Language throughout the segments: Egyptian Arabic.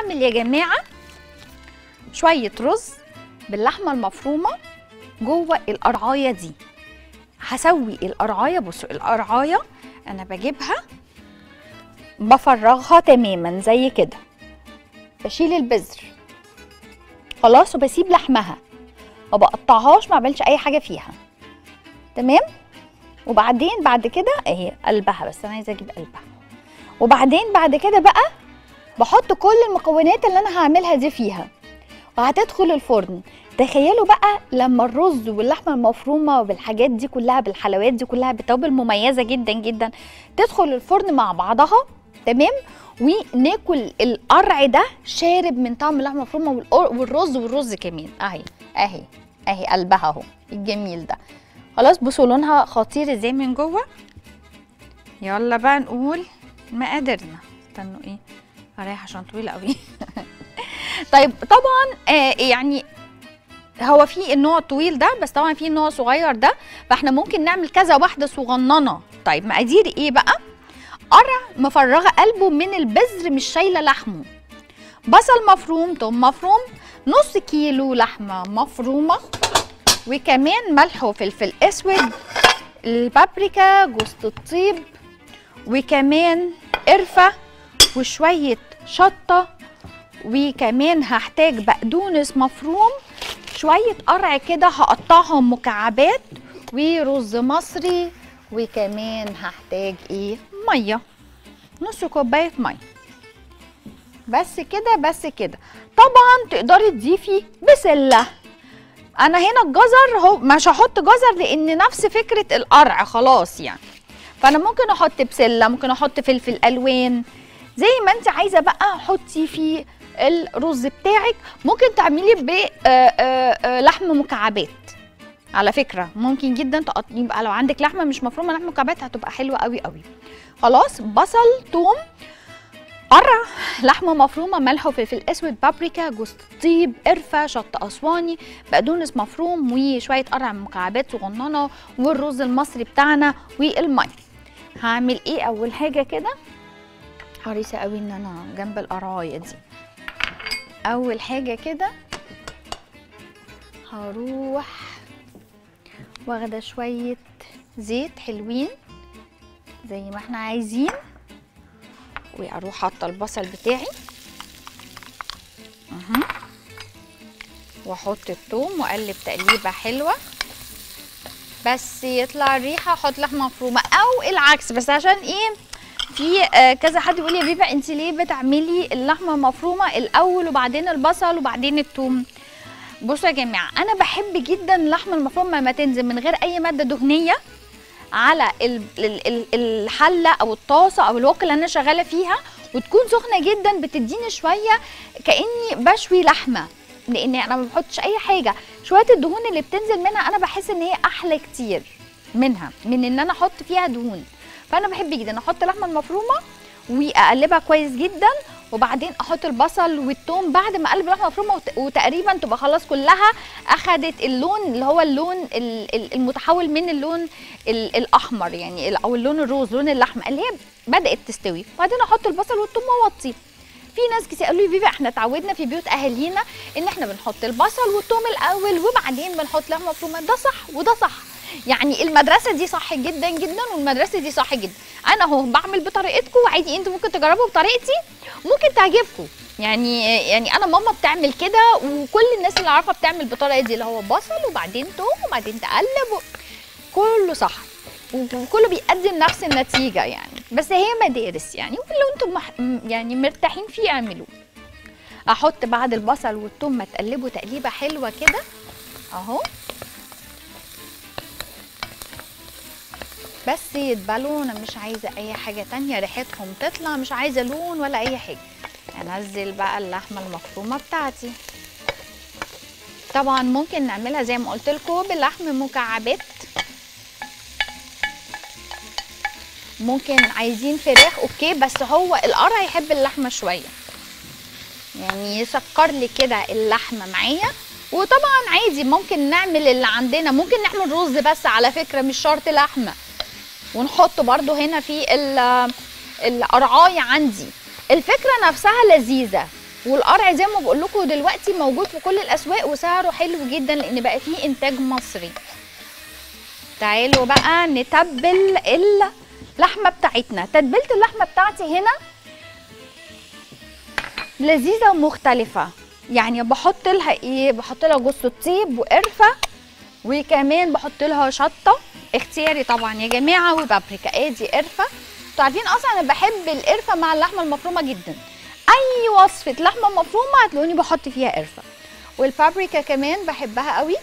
هعمل يا جماعه شويه رز باللحمه المفرومه جوه القرعايه دي هسوي القرعايه بصوا القرعايه انا بجيبها بفرغها تماما زي كده بشيل البذر خلاص وبسيب لحمها ما بقطعهاش ما بعملش اي حاجه فيها تمام وبعدين بعد كده اهي قلبها بس انا عايزه اجيب قلبها وبعدين بعد كده بقى بحط كل المكونات اللي انا هعملها دي فيها وهتدخل الفرن تخيلوا بقى لما الرز واللحمه المفرومه وبالحاجات دي كلها بالحلويات دي كلها بتوابل مميزه جدا جدا تدخل الفرن مع بعضها تمام وناكل القرع ده شارب من طعم اللحمه المفرومه والقر- والرز والرز كمان اهي اهي اهي قلبها اهو الجميل ده خلاص بصوا لونها خطير ازاي من جوه يلا بقى نقول مقاديرنا استنوا ايه هريح عشان طويله قوي طيب طبعا آه يعني هو في النوع الطويل ده بس طبعا في النوع صغير ده فاحنا ممكن نعمل كذا واحده صغننه طيب مقادير ايه بقى قرع مفرغه قلبه من البذر مش شايله لحمه بصل مفروم توم مفروم نص كيلو لحمه مفرومه وكمان ملح وفلفل اسود البابريكا جوز الطيب وكمان قرفه وشويه شطه وكمان هحتاج بقدونس مفروم شويه قرع كده هقطعهم مكعبات ورز مصري وكمان هحتاج ايه ميه نص كوبايه ميه بس كده بس كده طبعا تقدري تضيفي بسله انا هنا الجزر هو مش هحط جزر لان نفس فكره القرع خلاص يعني فانا ممكن احط بسله ممكن احط فلفل الوان زي ما انت عايزه بقى حطي في الرز بتاعك ممكن تعملي بلحم مكعبات على فكره ممكن جدا تقط... يبقى لو عندك لحمه مش مفرومه لحم مكعبات هتبقى حلوه قوي قوي خلاص بصل توم قرع لحمه مفرومه ملح وفلفل اسود بابريكا جوز الطيب قرفه شطه اسواني بقدونس مفروم وشويه قرع مكعبات صغننه والرز المصري بتاعنا والميه هعمل ايه اول حاجه كده حريصه قوي ان انا جنب القرايه دي اول حاجه كده هروح واخده شويه زيت حلوين زي ما احنا عايزين واروح حاطه البصل بتاعي اها واحط الثوم واقلب تقليبه حلوه بس يطلع الريحه احط لحمه مفرومه او العكس بس عشان ايه في آه، كذا حد يقول لي يا بيبا انت ليه بتعملي اللحمه المفرومه الاول وبعدين البصل وبعدين الثوم بصوا يا جماعه انا بحب جدا اللحمه المفرومه لما تنزل من غير اي ماده دهنيه على ال- ال- ال- الحله او الطاسه او الوك اللي انا شغاله فيها وتكون سخنه جدا بتديني شويه كاني بشوي لحمه لان انا ما بحطش اي حاجه شويه الدهون اللي بتنزل منها انا بحس ان هي احلى كتير منها من ان انا احط فيها دهون فانا بحب جدا احط اللحمه المفرومه واقلبها كويس جدا وبعدين احط البصل والثوم بعد ما اقلب اللحمه المفرومه وت- وتقريبا تبقى خلاص كلها اخدت اللون اللي هو اللون ال- ال- المتحول من اللون ال- الاحمر يعني ال- او اللون الروز لون اللحمه اللي هي بدات تستوي وبعدين احط البصل والثوم واوطيه في ناس كتير قالوا لي بيبي احنا اتعودنا في بيوت اهالينا ان احنا بنحط البصل والثوم الاول وبعدين بنحط لحمه مفرومه ده صح وده صح يعني المدرسه دي صح جدا جدا والمدرسه دي صح جدا انا اهو بعمل بطريقتكم وعادي انتوا ممكن تجربوا بطريقتي ممكن تعجبكم يعني يعني انا ماما بتعمل كده وكل الناس اللي اعرفها بتعمل بالطريقه دي اللي هو بصل وبعدين توم وبعدين تقلب و... كله صح وكله بيقدم نفس النتيجه يعني بس هي مدارس يعني واللي انتم مح... م- يعني مرتاحين فيه اعملوه احط بعد البصل والثوم ما تقلبوا تقليبه حلوه كده اهو بس يتبلوا انا مش عايزه اي حاجه تانية ريحتهم تطلع مش عايزه لون ولا اي حاجه انزل بقى اللحمه المفرومه بتاعتي طبعا ممكن نعملها زي ما قلت لكم بلحم مكعبات ممكن عايزين فراخ اوكي بس هو القرع يحب اللحمه شويه يعني يسكر لي كده اللحمه معايا وطبعا عادي ممكن نعمل اللي عندنا ممكن نعمل رز بس على فكره مش شرط لحمه ونحطه برضو هنا في ال- القرعايه عندي الفكره نفسها لذيذه والقرع زي ما بقول لكم دلوقتي موجود في كل الاسواق وسعره حلو جدا لان بقى فيه انتاج مصري تعالوا بقى نتبل اللحمه بتاعتنا تتبيله اللحمه بتاعتي هنا لذيذه ومختلفه يعني بحط لها ايه بحط لها جوز الطيب وقرفه وكمان بحط لها شطه اختياري طبعا يا جماعه وبابريكا ادي قرفه انتوا عارفين اصلا انا بحب القرفه مع اللحمه المفرومه جدا اي وصفه لحمه مفرومه هتلاقوني بحط فيها قرفه والبابريكا كمان بحبها قوي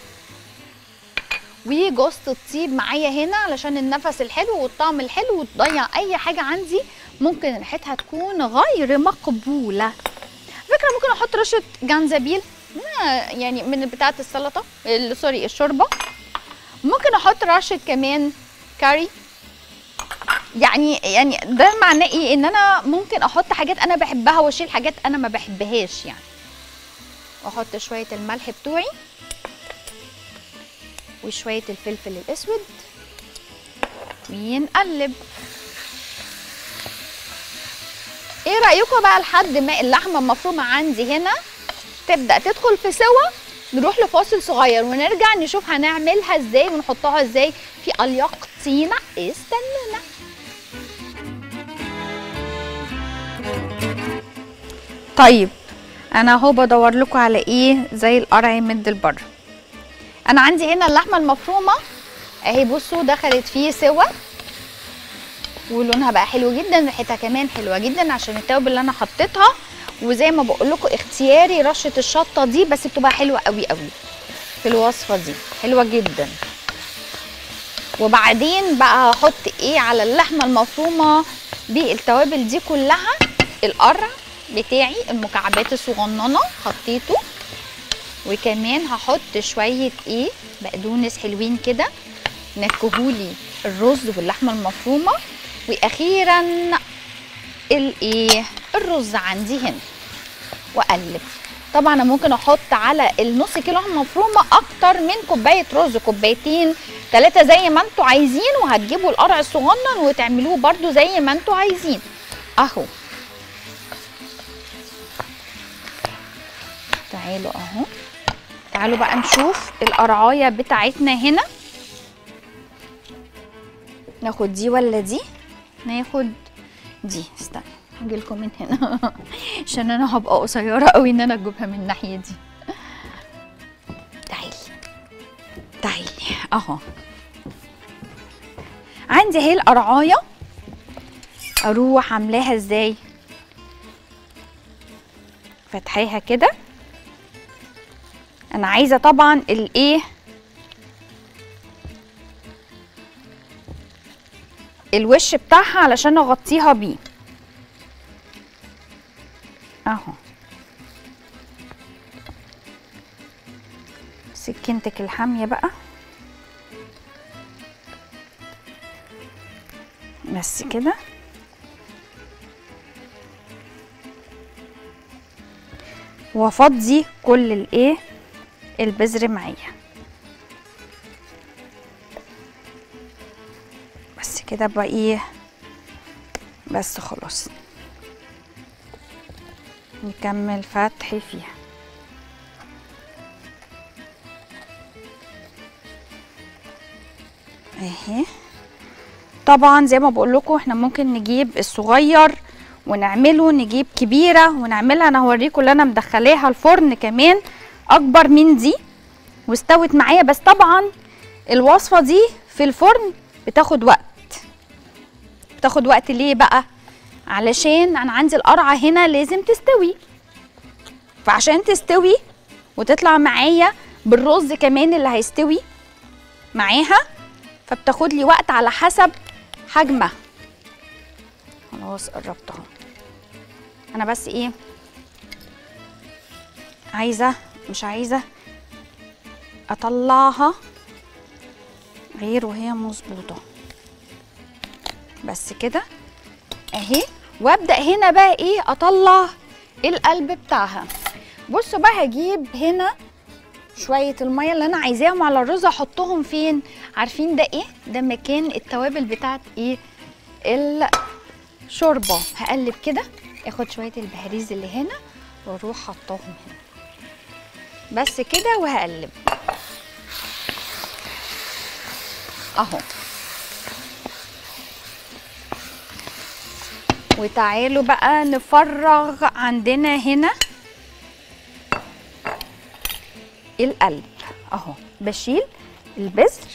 وجوز الطيب معايا هنا علشان النفس الحلو والطعم الحلو وتضيع اي حاجه عندي ممكن ريحتها تكون غير مقبوله فكره ممكن احط رشه جنزبيل يعني من بتاعه السلطه سوري الشوربه ممكن احط رشه كمان كاري يعني يعني ده معناه ايه ان انا ممكن احط حاجات انا بحبها واشيل حاجات انا ما بحبهاش يعني واحط شويه الملح بتوعي وشويه الفلفل الاسود ونقلب ايه رايكم بقى لحد ما اللحمه المفرومه عندي هنا تبدا تدخل في سوا نروح لفاصل صغير ونرجع نشوف هنعملها ازاي ونحطها ازاي في الياق طينه استنونا طيب انا اهو بدور لكم على ايه زي القرع يمد البر انا عندي هنا اللحمه المفرومه اهي بصوا دخلت فيه سوا ولونها بقى حلو جدا ريحتها كمان حلوه جدا عشان التوابل اللي انا حطيتها وزي ما بقول لكم اختياري رشه الشطه دي بس بتبقى حلوه قوي قوي في الوصفه دي حلوه جدا وبعدين بقى هحط ايه على اللحمه المفرومه بالتوابل دي كلها القرع بتاعي المكعبات الصغننه حطيته وكمان هحط شويه ايه بقدونس حلوين كده نكهولي الرز واللحمه المفرومه واخيرا الايه الرز عندي هنا واقلب طبعا انا ممكن احط على النص كيلو لحمه مفرومه اكتر من كوبايه رز كوبايتين ثلاثه زي ما انتوا عايزين وهتجيبوا القرع الصغنن وتعملوه برده زي ما انتوا عايزين اهو تعالوا اهو تعالوا بقى نشوف القرعايه بتاعتنا هنا ناخد دي ولا دي ناخد دي استنى هاجي لكم من هنا عشان انا هبقى قصيره قوي ان انا اجيبها من الناحيه دي تعالي تعالي اهو عندي اهي القرعايه اروح عاملاها ازاي فتحيها كده انا عايزه طبعا الايه الوش بتاعها علشان اغطيها بيه اهو سكينتك الحامية بقى بس كده وافضي كل الايه البذر معايا بس كده بقى ايه بس خلاص نكمل فتح فيها اهي طبعا زي ما بقول لكم احنا ممكن نجيب الصغير ونعمله نجيب كبيره ونعملها انا هوريكم اللي انا مدخلاها الفرن كمان اكبر من دي واستوت معايا بس طبعا الوصفه دي في الفرن بتاخد وقت بتاخد وقت ليه بقى علشان انا عندي القرعه هنا لازم تستوي فعشان تستوي وتطلع معايا بالرز كمان اللي هيستوي معاها فبتاخد لي وقت على حسب حجمها خلاص قربت اهو انا بس ايه عايزه مش عايزه اطلعها غير وهي مظبوطه بس كده اهي وابدا هنا بقى ايه اطلع القلب بتاعها بصوا بقى هجيب هنا شويه الميه اللي انا عايزاهم على الرز احطهم فين عارفين ده ايه ده مكان التوابل بتاعت ايه الشوربه هقلب كده اخد شويه البهاريز اللي هنا واروح حطاهم هنا بس كده وهقلب اهو وتعالوا بقى نفرغ عندنا هنا القلب اهو بشيل البذر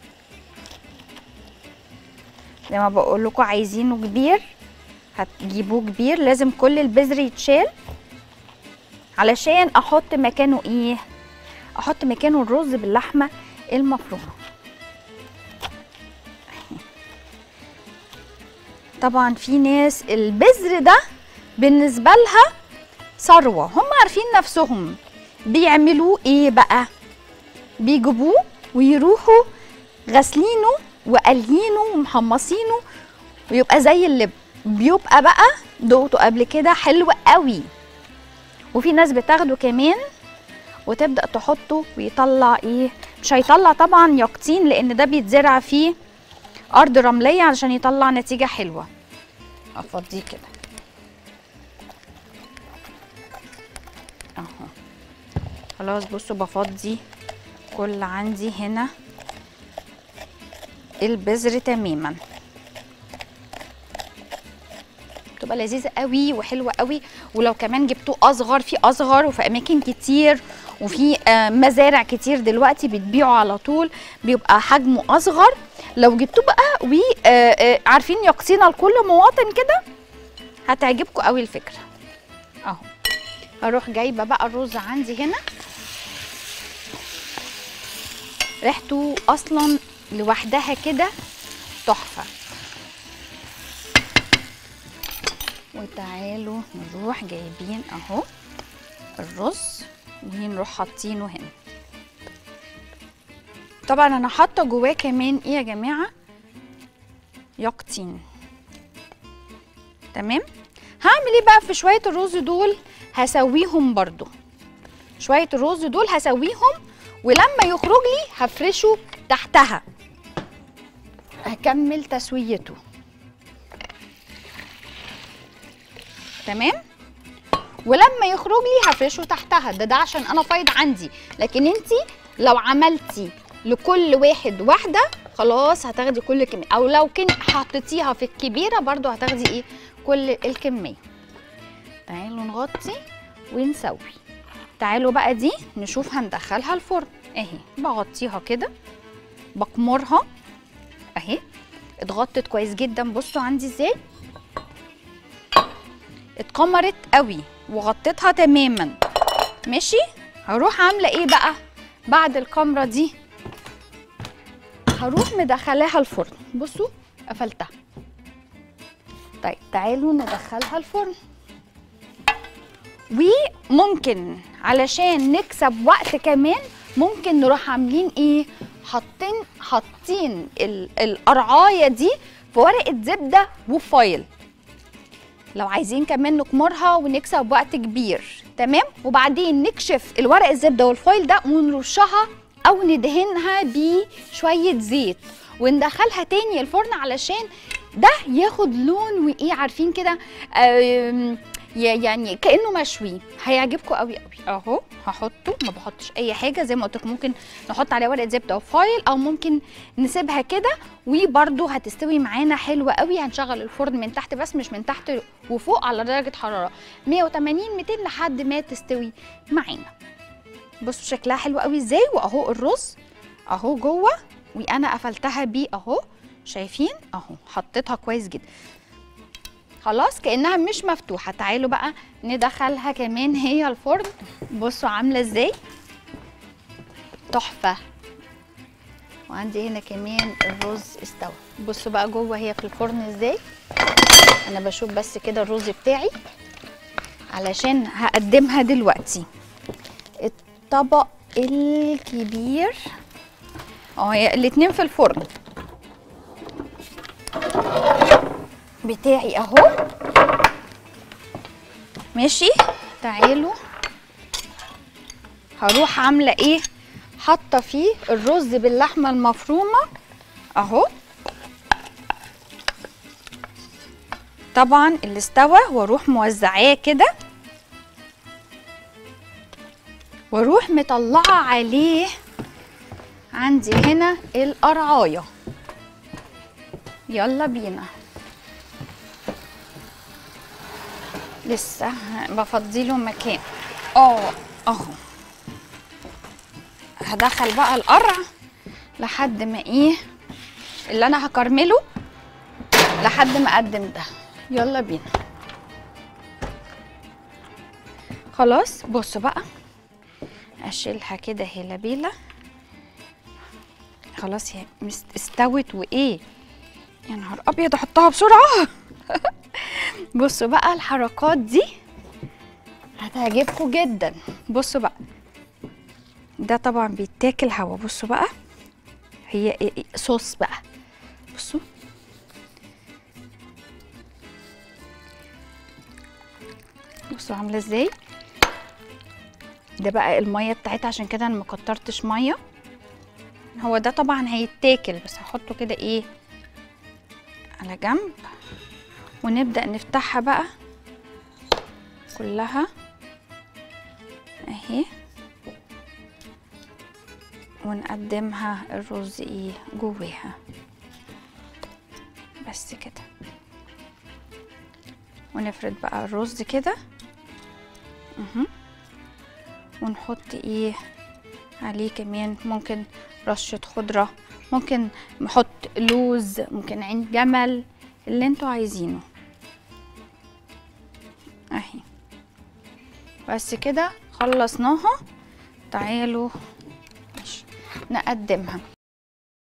زي ما بقول لكم عايزينه كبير هتجيبوه كبير لازم كل البذر يتشال علشان احط مكانه ايه احط مكانه الرز باللحمه المفرومه طبعا في ناس البذر ده بالنسبه لها ثروه هم عارفين نفسهم بيعملوه ايه بقى بيجيبوه ويروحوا غاسلينه وقالينه ومحمصينه ويبقى زي اللب بيبقى بقى دقته قبل كده حلو قوي وفي ناس بتاخده كمان وتبدا تحطه ويطلع ايه مش هيطلع طبعا يقطين لان ده بيتزرع فيه ارض رمليه علشان يطلع نتيجه حلوه افضيه كده اهو خلاص بصوا بفضي كل عندي هنا البذر تماما بتبقى لذيذه قوي وحلوه قوي ولو كمان جبتوه اصغر في اصغر وفي اماكن كتير وفي آه، مزارع كتير دلوقتي بتبيعوا على طول بيبقى حجمه اصغر لو جبتوه بقى وعارفين يقصينا لكل مواطن كده هتعجبكم قوي الفكره اهو هروح جايبه بقى الرز عندي هنا ريحته اصلا لوحدها كده تحفه وتعالوا نروح جايبين اهو الرز ونروح حاطينه هنا طبعا انا حاطه جواه كمان ايه يا جماعه يقطين تمام هعمل ايه بقى في شويه الرز دول هسويهم برضو شويه الرز دول هسويهم ولما يخرج لي هفرشه تحتها هكمل تسويته تمام ولما يخرج لي هفرشه تحتها ده ده عشان انا فايض عندي لكن انت لو عملتي لكل واحد واحده خلاص هتاخدي كل كميه او لو كنت حطيتيها في الكبيره برضو هتاخدي ايه كل الكميه تعالوا نغطي ونسوي تعالوا بقى دي نشوف هندخلها الفرن اهي بغطيها كده بقمرها اهي اتغطت كويس جدا بصوا عندي ازاي اتقمرت قوي وغطيتها تماما ماشي هروح عامله ايه بقى بعد الكاميرا دي هروح مدخلاها الفرن بصوا قفلتها طيب تعالوا ندخلها الفرن وممكن علشان نكسب وقت كمان ممكن نروح عاملين ايه حاطين حاطين ال- القرعايه دي في ورقه زبده وفايل لو عايزين كمان نكمرها ونكسب وقت كبير تمام وبعدين نكشف الورق الزبده والفايل ده ونرشها او ندهنها بشويه زيت وندخلها تاني الفرن علشان ده ياخد لون وايه عارفين كده آم، ي- يعني كانه مشوي هيعجبكم قوي قوي اهو هحطه ما بحطش اي حاجه زي ما قلت لكم ممكن نحط عليها ورقه زبده وفايل او ممكن نسيبها كده وبرده هتستوي معانا حلوه قوي هنشغل الفرن من تحت بس مش من تحت وفوق على درجه حراره 180 200 لحد ما تستوي معانا بصوا شكلها حلو قوي ازاي واهو الرز اهو جوه وانا قفلتها بيه اهو شايفين اهو حطيتها كويس جدا خلاص كانها مش مفتوحه تعالوا بقى ندخلها كمان هي الفرن بصوا عامله ازاي تحفه وعندي هنا كمان الرز استوى بصوا بقى جوه هي في الفرن ازاي انا بشوف بس كده الرز بتاعي علشان هقدمها دلوقتي الطبق الكبير اه هي الاتنين في الفرن بتاعي اهو ماشي تعالوا هروح عامله ايه حاطه فيه الرز باللحمه المفرومه اهو طبعا اللي استوى واروح موزعاه كده واروح مطلعه عليه عندي هنا القرعايه يلا بينا لسه بفضي له مكان اه اهو هدخل بقى القرع لحد ما ايه اللي انا هكرمله لحد ما اقدم ده يلا بينا خلاص بصوا بقى اشيلها كده هلابيلا خلاص هي مست- استوت وايه يا نهار ابيض احطها بسرعه بصوا بقى الحركات دي هتعجبكم جدا بصوا بقى ده طبعا بيتاكل هوا بصوا بقى هي إيه- إيه صوص بقى بصوا بصوا عامله ازاي ده بقى الميه بتاعتها عشان كده انا مكترتش ميه هو ده طبعا هيتاكل بس هحطه كده ايه على جنب ونبدأ نفتحها بقى كلها اهي ونقدمها الرز ايه جواها بس كده ونفرد بقى الرز كده اها ونحط ايه عليه كمان ممكن رشة خضرة ممكن نحط لوز ممكن عين جمل اللي انتوا عايزينه اهي بس كده خلصناها تعالوا ماشي نقدمها